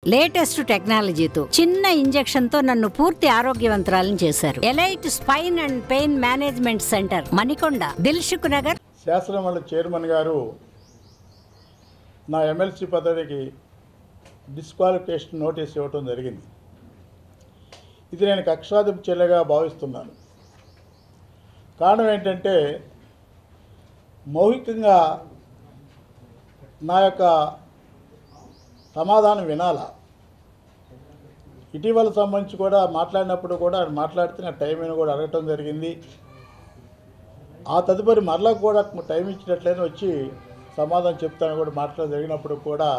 latest టెక్నాలజీతో చిన్న injection తో నన్ను పూర్తి ఆరోగ్యవంతురాలను చేశారు elite spine and pain management centre Manikonda Dilsukh Nagar శాసనమండలి చైర్మన్ గారు నా ఎమ్మెల్సీ పదవికి డిస్క్వాలిఫికేషన్ నోటీస్ ఇవ్వటం జరిగింది ఇది నేను కక్షాదింపు చర్యగా భావిస్తున్నాను కారణం ఏంటంటే మౌఖికంగా నా యొక్క సమాధానం వినాలా ఇటీవల సంబంధించి కూడా మాట్లాడినప్పుడు కూడా ఆయన మాట్లాడితే నా టైం అని కూడా అడగటం జరిగింది ఆ తదుపరి మరలా కూడా టైం ఇచ్చినట్లయితే వచ్చి సమాధానం చెప్తాను కూడా మాట్లాడ జరిగినప్పుడు కూడా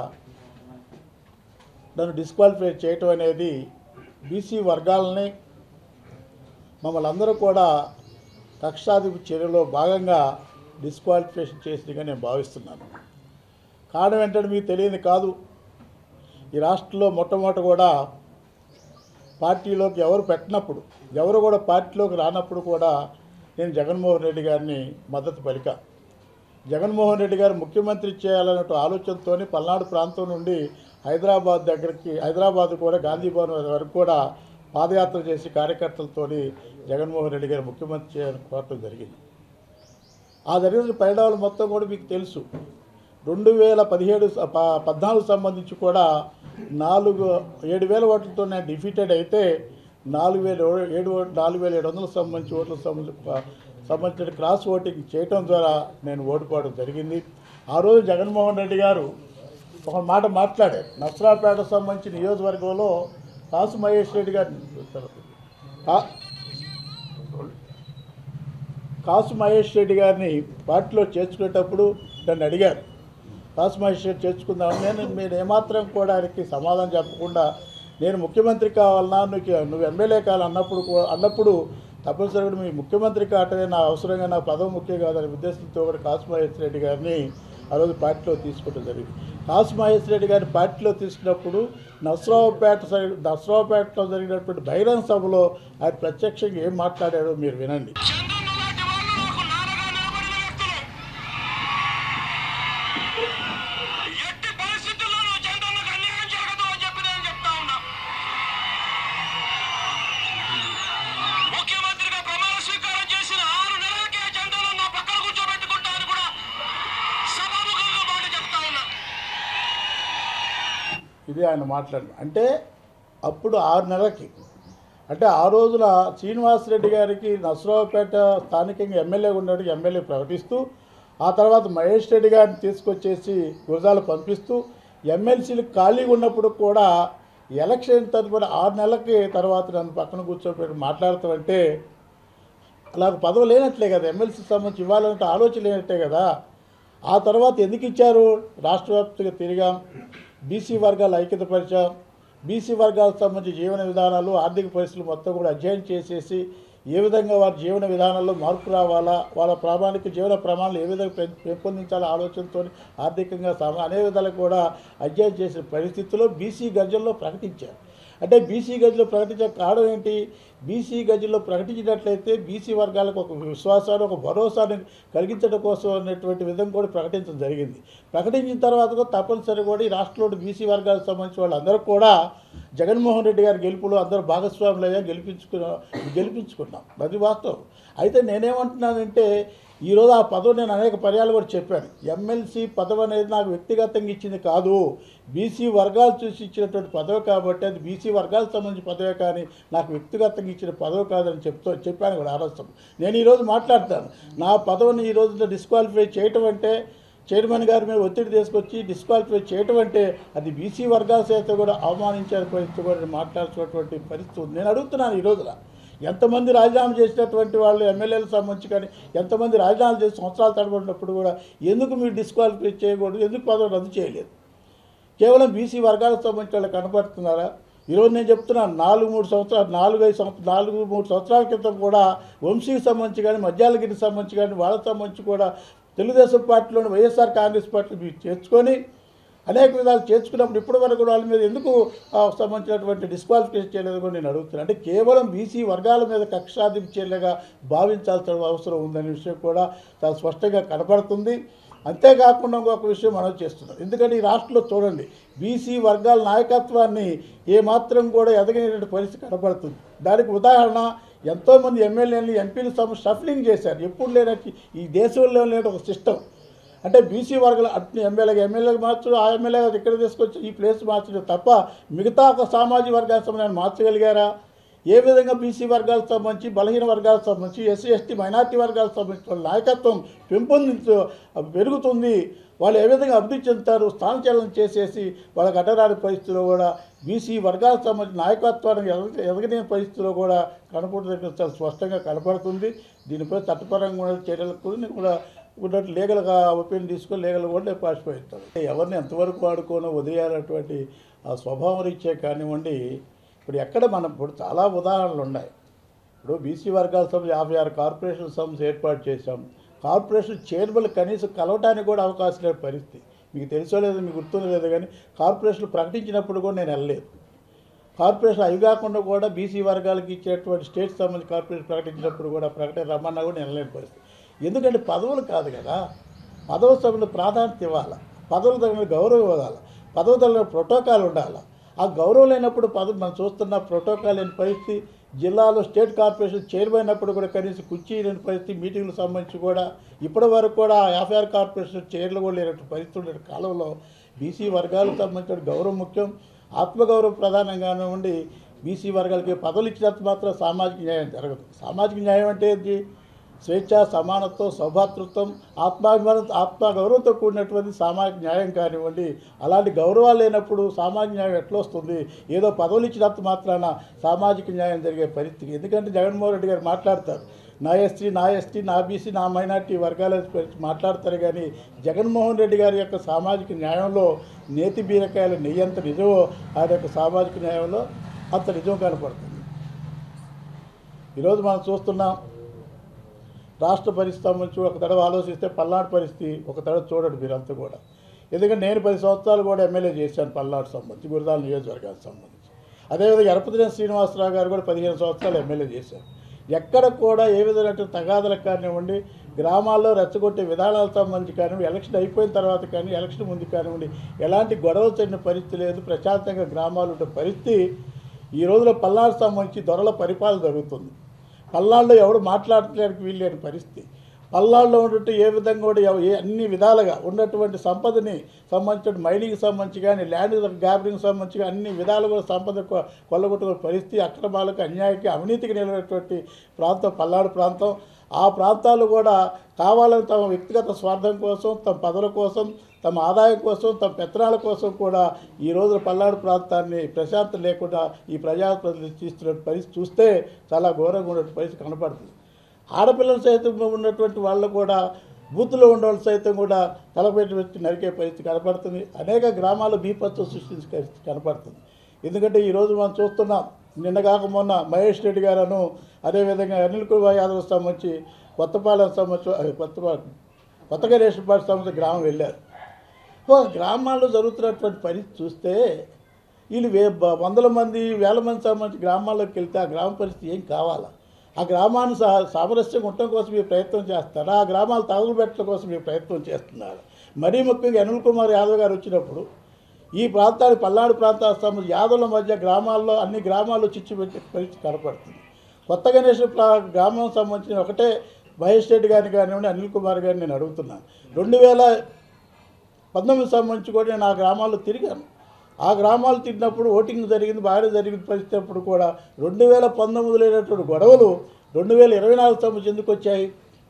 నన్ను డిస్క్వాలిఫై చేయటం అనేది బీసీ వర్గాలని మమ్మల్ని అందరూ కూడా కక్షాధిపతి చర్యలో భాగంగా డిస్క్వాలిఫికేషన్ చేసిందిగా నేను భావిస్తున్నాను కారణం ఏంటంటే మీకు తెలియదు కాదు ఈ రాష్ట్రంలో మొట్టమొదట కూడా పార్టీలోకి ఎవరు పెట్టినప్పుడు ఎవరు కూడా పార్టీలోకి రానప్పుడు కూడా నేను జగన్మోహన్ రెడ్డి గారిని మద్దతు పలికా జగన్మోహన్ రెడ్డి గారు ముఖ్యమంత్రి చేయాలనే ఆలోచనతో పల్నాడు ప్రాంతం నుండి హైదరాబాద్ దగ్గరికి హైదరాబాద్ కూడా గాంధీ భవన్ వరకు కూడా పాదయాత్ర చేసి కార్యకర్తలతో జగన్మోహన్ రెడ్డి గారు ముఖ్యమంత్రి చేయాలని కోరటం జరిగింది ఆ జరిగిన పరిణామాలు మొత్తం కూడా మీకు తెలుసు రెండు వేల పదిహేడు స- ప- పద్నాలుగు సంబంధించి కూడా నాలుగు ఏడు వేల ఓట్లతో నేను డిఫీటెడ్ అయితే నాలుగు వేల ఓ- ఏడు ఓ- నాలుగు వేల ఏడు వందలకు సంబంధించి ఓట్లకు సంబంధించి ప- సంబంధించిన క్రాస్ ఓటింగ్ చేయటం ద్వారా నేను ఓడిపోవడం జరిగింది ఆ రోజు జగన్మోహన్ రెడ్డి గారు ఒక మాట మాట్లాడారు నసరాపేట సంబంధించిన నియోజకవర్గంలో కాసు మహేష్ రెడ్డి గారు కా- కాసు మహేష్ రెడ్డి గారిని పార్టీలో చేర్చుకునేటప్పుడు నన్ను అడిగారు కాసు మహేష్ రెడ్డి చేర్చుకుందామని నేను మీరు ఏమాత్రం కూడా ఆయనకి సమాధానం చెప్పకుండా నేను ముఖ్యమంత్రి కావాలన్నా నీకు నువ్వు ఎమ్మెల్యే కావాలి అన్నప్పుడు కూ- అన్నప్పుడు తప్పనిసరిగా మీ ముఖ్యమంత్రి కావటమే నా అవసరంగా నా పదవి ముఖ్యం కాదనే ఉద్దేశంతో కూడా కాసు మహేష్ రెడ్డి గారిని ఆ రోజు పార్టీలో తీసుకోవడం జరిగింది కాసు మహేష్ రెడ్డి గారిని పార్టీలో తీసుకున్నప్పుడు నసరావుపేట సైడ్ నసరావుపేటలో జరిగినటువంటి బహిరంగ సభలో ఆయన ప్రత్యక్షంగా ఏం మాట్లాడాడో మీరు వినండి చంద్రన్న లాంటి వాళ్ళు నాకు నాన్నగా నిలబడిన వ్యక్తులు ఎట్టి పరిస్థితుల్లోనూ చంద్రన్నకు అన్యాయం జరగదు అని చెప్పి నేను చెప్తా ఉన్నా ముఖ్యమంత్రిగా ప్రమాణ స్వీకారం చేసిన ఆరు నెలలకే చంద్రన్న నా పక్కన కూర్చోబెట్టుకుంటా అని కూడా సభాముఖంగా మాట చెప్తా ఉన్నా ఇది ఆయన మాట్లాడిన అంటే అప్పుడు ఆరు నెలలకి అంటే ఆ రోజున శ్రీనివాసరెడ్డి గారికి నసరావుపేట స్థానికంగా ఎమ్మెల్యే ఉన్నాడు ఎమ్మెల్యే ప్రకటిస్తూ ఆ తర్వాత మహేష్ రెడ్డి గారిని తీసుకొచ్చేసి గురజాలు పంపిస్తూ ఎమ్మెల్సీలు ఖాళీగా ఉన్నప్పుడు కూడా ఎలక్షన్ తదుపరి ఆరు నెలలకి తర్వాత నన్ను పక్కన కూర్చోబెట్టి మాట్లాడుతామంటే అలా పదవి లేనట్లే కదా ఎమ్మెల్సీ సంబంధించి ఇవ్వాలంటే ఆలోచన లేనట్టే కదా ఆ తర్వాత ఎందుకు ఇచ్చారు రాష్ట్ర వ్యాప్తంగా తిరిగాం బీసీ వర్గాల ఐక్యత పరిచాం బీసీ వర్గాలకు సంబంధించి జీవన విధానాలు ఆర్థిక పరిస్థితులు మొత్తం కూడా అధ్యయనం చేసేసి ఏ విధంగా వారి జీవన విధానాల్లో మార్పు రావాలా వాళ్ళ ప్రామాణిక జీవన ప్రమాణాలు ఏ విధంగా పెం- పెంపొందించాలా ఆలోచనతో ఆర్థికంగా సమా అనే విధాలు కూడా అధ్యయనం చేసిన పరిస్థితుల్లో బీసీ గర్జనలో ప్రకటించారు అంటే బీసీ గదిలో ప్రకటించే కారణం ఏంటి బీసీ గదిలో ప్రకటించినట్లయితే బీసీ వర్గాలకు ఒక విశ్వాసాన్ని ఒక భరోసాని కలిగించడం కోసం అనేటువంటి విధంగా కూడా ప్రకటించడం జరిగింది ప్రకటించిన తర్వాత కూడా తప్పనిసరి కూడా ఈ రాష్ట్రంలో బీసీ వర్గాలకు సంబంధించిన వాళ్ళందరూ కూడా జగన్మోహన్ రెడ్డి గారి గెలుపులో అందరూ భాగస్వాములు అయ్యా గెలిపించుకున్నా గెలిపించుకున్నాం అది వాస్తవం అయితే నేనేమంటున్నానంటే ఈరోజు ఆ పదవి నేను అనేక పర్యాలు కూడా చెప్పాను ఎమ్మెల్సీ పదవి అనేది నాకు వ్యక్తిగతంగా ఇచ్చింది కాదు బీసీ వర్గాలు చూసి ఇచ్చినటువంటి పదవి కాబట్టి అది బీసీ వర్గాలకు సంబంధించిన పదవే కానీ నాకు వ్యక్తిగతంగా ఇచ్చిన పదవి కాదని చెప్తూ చెప్పాను కూడా ఆలోచన నేను ఈరోజు మాట్లాడతాను నా పదవిని ఈ రోజున డిస్క్వాలిఫై చేయటం అంటే చైర్మన్ గారి మీద ఒత్తిడి తీసుకొచ్చి డిస్క్వాలిఫై చేయటం అంటే అది బీసీ వర్గాల చేత కూడా అవమానించే పరిస్థితి కూడా నేను మాట్లాడుతున్నటువంటి పరిస్థితి ఉంది నేను అడుగుతున్నాను ఈ రోజున ఎంతమంది రాజీనామా చేసినటువంటి వాళ్ళు ఎమ్మెల్యేలకు సంబంధించి కానీ ఎంతమంది రాజీనామా చేసి సంవత్సరాలు తడబడినప్పుడు కూడా ఎందుకు మీరు డిస్క్వాలిఫై చేయకూడదు ఎందుకు పదవి రద్దు చేయలేదు కేవలం బీసీ వర్గాలకు సంబంధించిన వాళ్ళు కనపడుతున్నారా ఈరోజు నేను చెప్తున్నాను నాలుగు మూడు సంవత్సరాలు నాలుగు ఐదు సంవత్సరాలు నాలుగు మూడు సంవత్సరాల క్రితం కూడా వంశీకి సంబంధించి కానీ మధ్యాలగిరికి సంబంధించి కానీ వాళ్ళకి సంబంధించి కూడా తెలుగుదేశం పార్టీలోని వైఎస్ఆర్ కాంగ్రెస్ పార్టీ మీరు చేర్చుకొని అనేక విధాలు చేర్చుకున్నప్పుడు ఇప్పటి వరకు వాళ్ళ మీద ఎందుకు ఆ, సంబంధించినటువంటి డిస్క్వాలిఫికేషన్ చేయలేదు కూడా నేను అడుగుతున్నాను అంటే కేవలం బీసీ వర్గాల మీద కక్షాధిపత్యంగా భావించాల్సిన అవసరం ఉందనే విషయం కూడా చాలా స్పష్టంగా కనపడుతుంది అంతేకాకుండా ఇంకొక విషయం మనం చేస్తున్నాం ఎందుకంటే ఈ రాష్ట్రంలో చూడండి బీసీ వర్గాల నాయకత్వాన్ని ఏమాత్రం కూడా ఎదగనేటువంటి పరిస్థితి కనపడుతుంది దానికి ఉదాహరణ ఎంతోమంది ఎమ్మెల్యేలు ఎంపీలు సమ షఫ్లింగ్ చేశారు ఎప్పుడు లేనట్టు ఈ దేశంలో లేని ఒక సిస్టమ్ అంటే బీసీ వర్గాల అట్ని ఎమ్మెల్యేగా ఎమ్మెల్యేగా మార్చు ఆ ఎమ్మెల్యేగా ఇక్కడ తీసుకొచ్చి ఈ ప్లేస్ మార్చడం తప్ప మిగతా ఒక సామాజిక వర్గాల సమయాన్ని మార్చగలిగారా ఏ విధంగా బీసీ వర్గాలకు సంబంధించి బలహీన వర్గాలకు సంబంధించి ఎస్సీ ఎస్టీ మైనార్టీ వర్గాలకు సంబంధించి వాళ్ళ నాయకత్వం పెంపొందించు పెరుగుతుంది వాళ్ళు ఏ విధంగా అభివృద్ధి చెందుతారు స్థానచలనం చేసేసి వాళ్ళకి అడ్డరాని పరిస్థితిలో కూడా బీసీ వర్గాలకు సంబంధించిన నాయకత్వానికి ఎదగ ఎదగలేని పరిస్థితిలో కూడా కనపడుతుంది చాలా స్పష్టంగా కనపడుతుంది దీనిపై చట్టపరంగా ఉన్న చర్యలకు కూడా ఉన్నట్టు లీగల్గా ఒపీనియన్ తీసుకొని లీగల్ కూడా నేను పాసిపోయిస్తాను ఎవరిని ఎంతవరకు వాడుకోనో వదిలేయాలన్నటువంటి ఆ స్వభావం రీత్యా కానివ్వండి ఇప్పుడు ఎక్కడ మనం ఇప్పుడు చాలా ఉదాహరణలు ఉన్నాయి ఇప్పుడు బీసీ వర్గాల సంస్థ యాభై ఆరు కార్పొరేషన్ సంస్థ ఏర్పాటు చేశాం కార్పొరేషన్ చైర్మన్ కనీసం కలవటానికి కూడా అవకాశం లేని పరిస్థితి మీకు తెలుసో లేదో మీకు గుర్తుందో లేదో కానీ కార్పొరేషన్ ప్రకటించినప్పుడు కూడా నేను వెళ్ళలేదు కార్పొరేషన్ అవి కాకుండా కూడా బీసీ వర్గాలకు ఇచ్చేటువంటి స్టేట్ సంబంధించి కార్పొరేషన్ ప్రకటించినప్పుడు కూడా ప్రకటన రమ్మన్నా కూడా వెళ్ళలేని పరిస్థితి ఎందుకంటే పదవులు కాదు కదా పదవుల సభ్యులు ప్రాధాన్యత ఇవ్వాలి పదవుల తగిన గౌరవం ఇవ్వాలి పదవి తగిన ప్రోటోకాల్ ఉండాలి ఆ గౌరవం లేనప్పుడు పదవి మనం చూస్తున్న ప్రోటోకాల్ లేని పరిస్థితి జిల్లాలో స్టేట్ కార్పొరేషన్ చైర్మన్ అయినప్పుడు కూడా కనీసం కుర్చీ లేని పరిస్థితి మీటింగ్లకు సంబంధించి కూడా ఇప్పటి వరకు కూడా యాభై ఆరు కార్పొరేషన్ చైర్లు కూడా లేనటువంటి పరిస్థితి ఉండే కాలంలో బీసీ వర్గాలకు సంబంధించిన గౌరవం ముఖ్యం ఆత్మగౌరవం ప్రధానంగానే ఉండి బీసీ వర్గాలకి పదవులు ఇచ్చినంత మాత్రం సామాజిక న్యాయం జరగదు సామాజిక న్యాయం అంటే ఏంటి స్వేచ్ఛ సమానత్వం సౌభాతృత్వం ఆత్మాభిమానం ఆత్మగౌరవంతో కూడినటువంటి సామాజిక న్యాయం కానివ్వండి అలాంటి గౌరవాలు లేనప్పుడు సామాజిక న్యాయం ఎట్లా వస్తుంది ఏదో పదవులు ఇచ్చినంత మాత్రాన సామాజిక న్యాయం జరిగే పరిస్థితి ఎందుకంటే జగన్మోహన్ రెడ్డి గారు మాట్లాడతారు నా ఎస్టీ నా ఎస్టీ నా బీసీ నా మైనార్టీ వర్గాల గురించి మాట్లాడతారు కానీ జగన్మోహన్ రెడ్డి గారి యొక్క సామాజిక న్యాయంలో నేతి బీరకాయలు నెయ్యి ఎంత నిజమో ఆయన యొక్క సామాజిక న్యాయంలో అంత నిజం కనపడుతుంది ఈరోజు మనం చూస్తున్నాం రాష్ట్ర పరిస్థితి సంబంధించి ఒక తడవ ఆలోచిస్తే పల్నాడు పరిస్థితి ఒక తడవ చూడండి మీరంతా కూడా ఎందుకంటే నేను పది సంవత్సరాలు కూడా ఎమ్మెల్యే చేశాను పల్నాడు సంబంధించి గురదాల నియోజకవర్గానికి సంబంధించి అదేవిధంగా ఎరపతిరేని శ్రీనివాసరావు గారు కూడా పదిహేను సంవత్సరాలు ఎమ్మెల్యే చేశారు ఎక్కడ కూడా ఏ విధమైన తగాదలకు కానివ్వండి గ్రామాల్లో రెచ్చగొట్టే విధానాలకు సంబంధించి కానివ్వండి ఎలక్షన్ అయిపోయిన తర్వాత కానీ ఎలక్షన్ ముందు కానివ్వండి ఎలాంటి గొడవలు చెందిన పరిస్థితి లేదు ప్రశాంతంగా గ్రామాలు ఉండే పరిస్థితి ఈ రోజులో పల్నాడు సంబంధించి దొరల పరిపాలన జరుగుతుంది పల్నాడులో ఎవడు మాట్లాడడానికి వీల్లేని పరిస్థితి పల్నాడులో ఉన్నట్టు ఏ విధంగా కూడా ఎవ- ఏ అన్ని విధాలుగా ఉన్నటువంటి సంపదని సంబంధించిన మైనింగ్ సంబంధించి కానీ ల్యాండ్ గ్యాబరింగ్ సంబంధించి కానీ అన్ని విధాలు కూడా సంపద కొ- కొల్లగొట్టుకునే పరిస్థితి అక్రమాలకు అన్యాయకి అవినీతికి నిలబడేటువంటి ప్రాంతం పల్నాడు ప్రాంతం ఆ ప్రాంతాలు కూడా కావాలని తమ వ్యక్తిగత స్వార్థం కోసం తమ పదవుల కోసం తమ ఆదాయం కోసం తమ పెత్తనాల కోసం కూడా ఈ రోజు పల్నాడు ప్రాంతాన్ని ప్రశాంతం లేకుండా ఈ ప్రజాప్రతినిధులు తీస్తున్న పరిస్థితి చూస్తే చాలా ఘోరంగా ఉన్న పరిస్థితి కనపడుతుంది ఆడపిల్లలు సైతం ఉన్నటువంటి వాళ్ళు కూడా బూత్లో ఉన్న వాళ్ళు సైతం కూడా తలపెట్టి పెట్టి నరికే పరిస్థితి కనపడుతుంది అనేక గ్రామాలు బీపత్వం సృష్టించే పరిస్థితి కనపడుతుంది ఎందుకంటే ఈరోజు మనం చూస్తున్నాం నిన్న కాక మొన్న మహేష్ రెడ్డి గారును అదేవిధంగా అనిల్ కుమార్ యాదవ్ సంబంధించి కొత్తపాలెం సంబంధించి అదే కొత్తపాలెం కొత్తగా రేషన్ పార్టీ సంబంధించి గ్రామం వెళ్ళారు ఒక గ్రామాల్లో జరుగుతున్నటువంటి పరిస్థితి చూస్తే వీళ్ళు వే బ- వందల మంది వేల మంది సంబంధించి గ్రామాల్లోకి వెళ్తే ఆ గ్రామ పరిస్థితి ఏం కావాలా ఆ గ్రామాన్ని సా సామరస్యంగా ఉండటం కోసం మీరు ప్రయత్నం చేస్తారా ఆ గ్రామాలు తగులు పెట్టడం కోసం మీరు ప్రయత్నం చేస్తున్నారు మరీ ముఖ్యంగా అనిల్ కుమార్ యాదవ్ గారు వచ్చినప్పుడు ఈ ప్రాంతాన్ని పల్నాడు ప్రాంతాలకు సంబంధించి యాదవుల మధ్య గ్రామాల్లో అన్ని గ్రామాల్లో చిచ్చు పెట్టే పరిస్థితి కనపడుతుంది కొత్త గణేష్ ప్రా- గ్రామం సంబంధించిన ఒకటే మహేష్ రెడ్డి గారిని కానివ్వండి అనిల్ కుమార్ గారిని నేను అడుగుతున్నాను రెండు వేల పంతొమ్మిది సంబంధించి కూడా నేను ఆ గ్రామాల్లో తిరిగాను ఆ గ్రామాలు తిరిగినప్పుడు ఓటింగ్ జరిగింది బాగా జరిగిన పరిస్థితి అప్పుడు కూడా రెండు వేల పంతొమ్మిదిలో అయినటువంటి గొడవలు రెండు వేల ఇరవై నాలుగు సంబంధించి ఎందుకు వచ్చాయి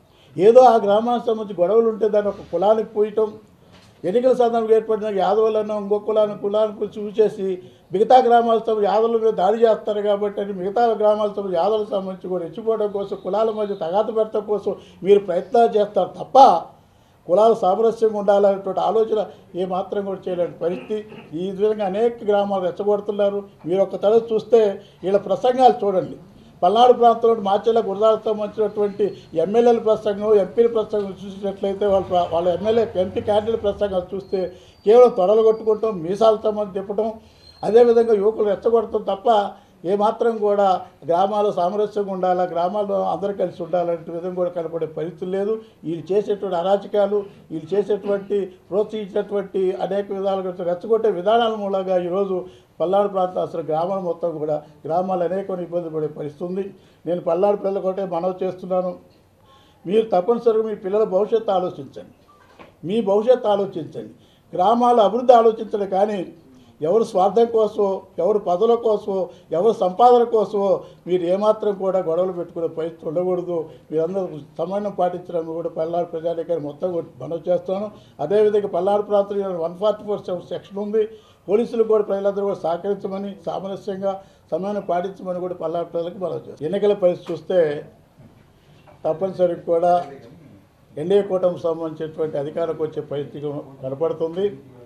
ఏదో ఆ గ్రామానికి సంబంధించి గొడవలు ఉంటే దాన్ని ఒక కులానికి పోయటం ఎన్నికల సందర్భంగా ఏర్పడిన యాదవులను ఇంకో కులాన్ని కులానికి చూసేసి మిగతా గ్రామాలతో యాదవుల మీద దాడి చేస్తారు కాబట్టి అని మిగతా గ్రామాలతో యాదవులకు సంబంధించి కూడా రెచ్చిపోవడం కోసం కులాల మధ్య తగాత పెట్టడం కోసం మీరు ప్రయత్నాలు చేస్తారు తప్ప కులాలు సామరస్యంగా ఉండాలనేటువంటి ఆలోచన ఏ మాత్రం కూడా చేయలేని పరిస్థితి ఈ విధంగా అనేక గ్రామాలు రెచ్చగొడుతున్నారు మీరు ఒక తరగతి చూస్తే వీళ్ళ ప్రసంగాలు చూడండి పల్నాడు ప్రాంతంలో మార్చెల్ల గురదాలకు సంబంధించినటువంటి ఎమ్మెల్యేల ప్రసంగం ఎంపీల ప్రసంగం చూసినట్లయితే వాళ్ళ ప్ర- వాళ్ళ ఎమ్మెల్యే ఎంపీ క్యాండిడేట్ ప్రసంగాలు చూస్తే కేవలం తొడలు కొట్టుకుంటాం మీసాలు సంబంధించి తిప్పటం అదేవిధంగా యువకులు రెచ్చగొడతాం తప్ప ఏమాత్రం కూడా గ్రామాలు సామరస్యంగా ఉండాలా గ్రామాల్లో అందరూ కలిసి ఉండాలంటే విధంగా కూడా కనపడే పరిస్థితి లేదు వీళ్ళు చేసేటువంటి అరాచకాలు వీళ్ళు చేసేటువంటి ప్రోత్సహించినటువంటి అనేక విధాలుగా రెచ్చగొట్టే విధానాల మూలంగా ఈరోజు పల్నాడు ప్రాంతం అసలు గ్రామాలు మొత్తం కూడా గ్రామాలు అనేక ఇబ్బంది పడే పరిస్థితి ఉంది నేను పల్నాడు పిల్లలు ఒకటే మనవి చేస్తున్నాను మీరు తప్పనిసరిగా మీ పిల్లల భవిష్యత్తు ఆలోచించండి మీ భవిష్యత్తు ఆలోచించండి గ్రామాల అభివృద్ధి ఆలోచించండి కానీ ఎవరు స్వార్థం కోసమో ఎవరు పదవుల కోసమో ఎవరు సంపాదన కోసమో మీరు ఏమాత్రం కూడా గొడవలు పెట్టుకునే పరిస్థితి ఉండకూడదు మీరందరూ సమన్వయం పాటించడం కూడా పల్నాడు ప్రజాధికారి మొత్తం కూడా మనవి చేస్తాను అదేవిధంగా పల్నాడు ప్రాంతంలో వన్ ఫార్టీ ఫోర్ సెక్షన్ ఉంది పోలీసులు కూడా ప్రజలందరూ కూడా సహకరించమని సామరస్యంగా సమయాన్ని పాటించమని కూడా పల్నాడు ప్రజలకు మనవి చేస్తాం ఎన్నికల పరిస్థితి చూస్తే తప్పనిసరిగా కూడా ఎన్డీఏ కూటమికి సంబంధించినటువంటి అధికారకు వచ్చే పరిస్థితి కనపడుతుంది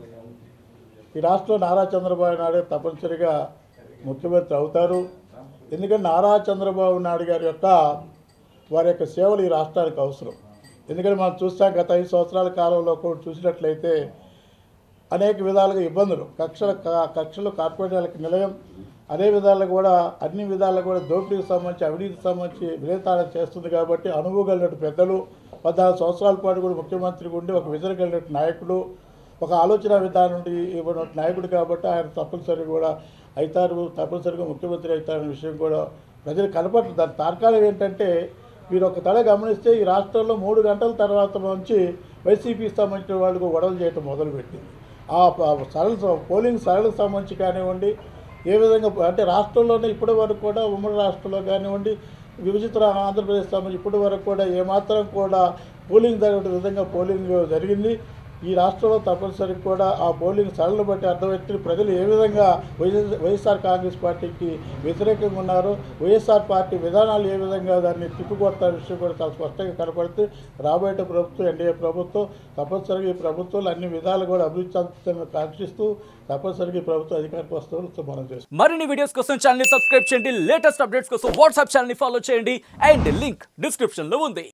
ఈ రాష్ట్రంలో నారా చంద్రబాబు నాయుడు తప్పనిసరిగా ముఖ్యమంత్రి అవుతారు ఎందుకంటే నారా చంద్రబాబు నాయుడు గారి యొక్క వారి యొక్క సేవలు ఈ రాష్ట్రానికి అవసరం ఎందుకంటే మనం చూస్తాం గత ఐదు సంవత్సరాల కాలంలో కూడా చూసినట్లయితే అనేక విధాలుగా ఇబ్బందులు కక్షల క- కక్షలు కార్పొరేట్లకు నిలయం అదే విధాలుగా కూడా అన్ని విధాలుగా కూడా దోపిడీకి సంబంధించి అవినీతికి సంబంధించి విలేతాళం చేస్తుంది కాబట్టి అనుభవం కలిగినట్టు పెద్దలు పద్నాలుగు సంవత్సరాల పాటు కూడా ముఖ్యమంత్రిగా ఉండి ఒక విజన్ కలిగినట్టు నాయకుడు ఒక ఆలోచన విధానం నుండి ఇవ్వడం నాయకుడు కాబట్టి ఆయన తప్పనిసరిగా కూడా అవుతారు తప్పనిసరిగా ముఖ్యమంత్రి అవుతారనే విషయం కూడా ప్రజలు కనపడుతుంది దాని తార్కాణం ఏంటంటే మీరు ఒక తల గమనిస్తే ఈ రాష్ట్రంలో మూడు గంటల తర్వాత నుంచి వైసీపీకి సంబంధించిన వాళ్ళకు గొడవలు చేయటం మొదలుపెట్టింది ఆ ప- సరళ పోలింగ్ సరళకు సంబంధించి కానివ్వండి ఏ విధంగా అంటే రాష్ట్రంలోనే ఇప్పటి వరకు కూడా ఉమ్మడి రాష్ట్రంలో కానివ్వండి విభజిత రా- ఆంధ్రప్రదేశ్ సంబంధించి ఇప్పటి వరకు కూడా ఏమాత్రం కూడా పోలింగ్ జరిగే విధంగా పోలింగ్ జరిగింది ఈ రాష్ట్రంలో తప్పనిసరిగా కూడా ఆ పోలింగ్ సరళను బట్టి అర్థమవుతుంది ప్రజలు ఏ విధంగా వైఎస్ వైఎస్ఆర్ కాంగ్రెస్ పార్టీకి వ్యతిరేకంగా ఉన్నారు వైఎస్ఆర్ పార్టీ విధానాలు ఏ విధంగా దాన్ని తిప్పికొడతారు విషయం కూడా చాలా స్పష్టంగా కనపడుతుంది రాబోయే ప్రభుత్వం ఎన్డీఏ ప్రభుత్వం తప్పనిసరిగా ఈ ప్రభుత్వాలు అన్ని విధాలు కూడా అభివృద్ధి చెందుతుందని కాంక్షిస్తూ తప్పనిసరిగా ఈ ప్రభుత్వం అధికారికి వస్తుందని మనం చేస్తాం మరిన్ని వీడియోస్ కోసం ఛానల్ ని సబ్స్క్రైబ్ చేయండి లేటెస్ట్ అప్డేట్స్ కోసం వాట్సాప్ ఛానల్ ని ఫాలో చేయండి అండ్ లింక్ డిస్క్రిప్షన్ లో ఉంది